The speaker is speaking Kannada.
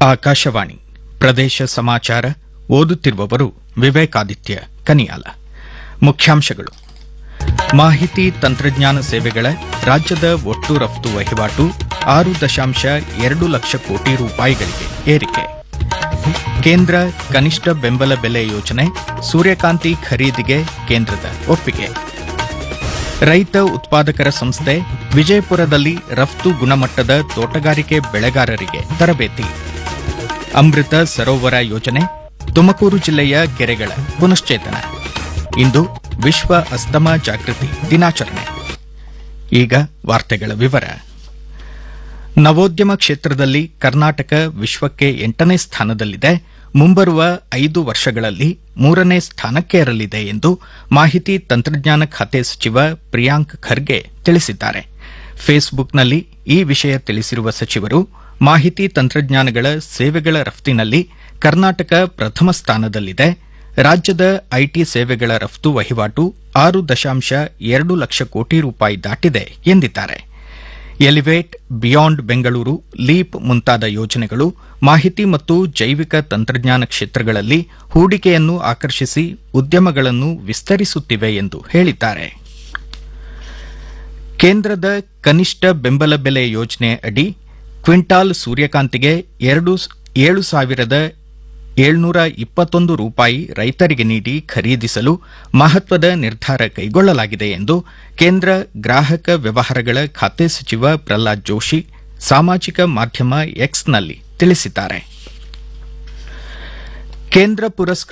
ಆಕಾಶವಾಣಿ ಪ್ರದೇಶ ಸಮಾಚಾರ ಓದುತ್ತಿರುವವರು ವಿವೇಕಾದಿತ್ಯ ಕನಿಯಾಲ ಮುಖ್ಯಾಂಶಗಳು ಮಾಹಿತಿ ತಂತ್ರಜ್ಞಾನ ಸೇವೆಗಳ ರಾಜ್ಯದ ಒಟ್ಟು ರಫ್ತು ವಹಿವಾಟು ಆರು ದಶಾಂಶ ಎರಡು ಲಕ್ಷ ಕೋಟಿ ರೂಪಾಯಿಗಳಿಗೆ ಏರಿಕೆ ಕೇಂದ್ರ ಕನಿಷ್ಠ ಬೆಂಬಲ ಬೆಲೆ ಯೋಜನೆ ಸೂರ್ಯಕಾಂತಿ ಖರೀದಿಗೆ ಕೇಂದ್ರದ ಒಪ್ಪಿಗೆ ರೈತ ಉತ್ಪಾದಕರ ಸಂಸ್ಥೆ ವಿಜಯಪುರದಲ್ಲಿ ರಫ್ತು ಗುಣಮಟ್ಟದ ತೋಟಗಾರಿಕೆ ಬೆಳೆಗಾರರಿಗೆ ತರಬೇತಿ ಅಮೃತ ಸರೋವರ ಯೋಜನೆ ತುಮಕೂರು ಜಿಲ್ಲೆಯ ಕೆರೆಗಳ ಪುನಶ್ಚೇತನ ಇಂದು ವಿಶ್ವ ಅಸ್ತಮ ಜಾಗೃತಿ ದಿನಾಚರಣೆ ಈಗ ವಾರ್ತೆಗಳ ವಿವರ ನವೋದ್ಯಮ ಕ್ಷೇತ್ರದಲ್ಲಿ ಕರ್ನಾಟಕ ವಿಶ್ವಕ್ಕೆ ಎಂಟನೇ ಸ್ಥಾನದಲ್ಲಿದೆ ಮುಂಬರುವ ಐದು ವರ್ಷಗಳಲ್ಲಿ ಮೂರನೇ ಸ್ಥಾನಕ್ಕೇರಲಿದೆ ಎಂದು ಮಾಹಿತಿ ತಂತ್ರಜ್ಞಾನ ಖಾತೆ ಸಚಿವ ಪ್ರಿಯಾಂಕ್ ಖರ್ಗೆ ತಿಳಿಸಿದ್ದಾರೆ ಫೇಸ್ಬುಕ್ನಲ್ಲಿ ಈ ವಿಷಯ ತಿಳಿಸಿರುವ ಸಚಿವರು ಮಾಹಿತಿ ತಂತ್ರಜ್ಞಾನಗಳ ಸೇವೆಗಳ ರಫ್ತಿನಲ್ಲಿ ಕರ್ನಾಟಕ ಪ್ರಥಮ ಸ್ಥಾನದಲ್ಲಿದೆ ರಾಜ್ಯದ ಐಟಿ ಸೇವೆಗಳ ರಫ್ತು ವಹಿವಾಟು ಆರು ದಶಾಂಶ ಎರಡು ಲಕ್ಷ ಕೋಟಿ ರೂಪಾಯಿ ದಾಟಿದೆ ಎಂದಿದ್ದಾರೆ ಎಲಿವೇಟ್ ಬಿಯಾಂಡ್ ಬೆಂಗಳೂರು ಲೀಪ್ ಮುಂತಾದ ಯೋಜನೆಗಳು ಮಾಹಿತಿ ಮತ್ತು ಜೈವಿಕ ತಂತ್ರಜ್ಞಾನ ಕ್ಷೇತ್ರಗಳಲ್ಲಿ ಹೂಡಿಕೆಯನ್ನು ಆಕರ್ಷಿಸಿ ಉದ್ಯಮಗಳನ್ನು ವಿಸ್ತರಿಸುತ್ತಿವೆ ಎಂದು ಹೇಳಿದ್ದಾರೆ ಕೇಂದ್ರದ ಕನಿಷ್ಠ ಬೆಂಬಲ ಬೆಲೆ ಯೋಜನೆ ಅಡಿ ಕ್ವಿಂಟಾಲ್ ಸೂರ್ಯಕಾಂತಿಗೆ ಎರಡು ಏಳು ಸಾವಿರದ ಏಳ್ನೂರ ಇಪ್ಪತ್ತೊಂದು ರೂಪಾಯಿ ರೈತರಿಗೆ ನೀಡಿ ಖರೀದಿಸಲು ಮಹತ್ವದ ನಿರ್ಧಾರ ಕೈಗೊಳ್ಳಲಾಗಿದೆ ಎಂದು ಕೇಂದ್ರ ಗ್ರಾಹಕ ವ್ಯವಹಾರಗಳ ಖಾತೆ ಸಚಿವ ಪ್ರಹ್ಲಾದ್ ಜೋಶಿ ಸಾಮಾಜಿಕ ಮಾಧ್ಯಮ ಎಕ್ಸ್ನಲ್ಲಿ ತಿಳಿಸಿದ್ದಾರೆ ಕೇಂದ್ರ ಪುರಸ್ಕೃತ